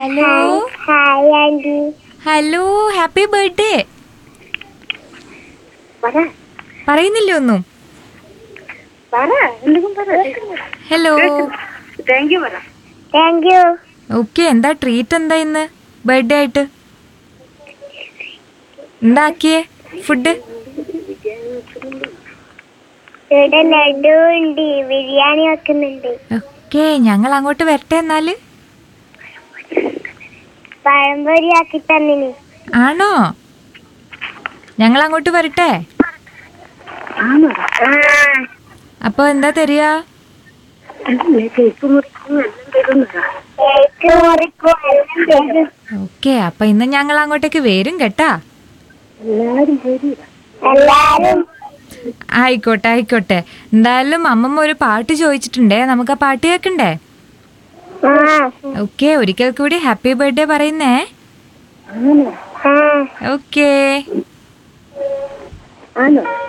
hello hi aunty hello happy birthday പറ പറയുന്നില്ലേ ഒന്നും പറ എന്തെങ്കിലും പറ ഹലോ താങ്ക് യു പറ താങ്ക് യു ഓക്കെ എന്താ ട്രീറ്റ് എന്താ ഇന്ന് ബർത്ത്ഡേ ആയിട്ട് എന്താക്കിയേ ഫുഡ് ഇവിടെ ലഡു ഉണ്ട് ബിരിയാണി വെക്കുന്നുണ്ട് ഓക്കെ ഞങ്ങൾ അങ്ങോട്ട് വരട്ടെ എന്നാല് പഴംപൊരി ആക്കി തന്നിന് ആണോ ഞങ്ങൾ അങ്ങോട്ട് വരട്ടെ അപ്പൊ എന്താ തരിക കേക്ക് മുറിക്കും എല്ലാം തരും ഓക്കെ അപ്പൊ ഇന്ന് ഞങ്ങൾ അങ്ങോട്ടേക്ക് വരും കേട്ടാ എല്ലാരും വരും എല്ലാരും ആയിക്കോട്ടെ ആയിക്കോട്ടെ എന്തായാലും അമ്മമ്മ ഒരു പാട്ട് ചോദിച്ചിട്ടുണ്ടേ നമുക്ക് ആ പാട്ട് കേൾക്കണ്ടേ ആ ഓക്കെ ഒരിക്കൽ കൂടി ഹാപ്പി ബർത്ത്ഡേ പറയുന്നേ ആ ഓക്കേ ആണോ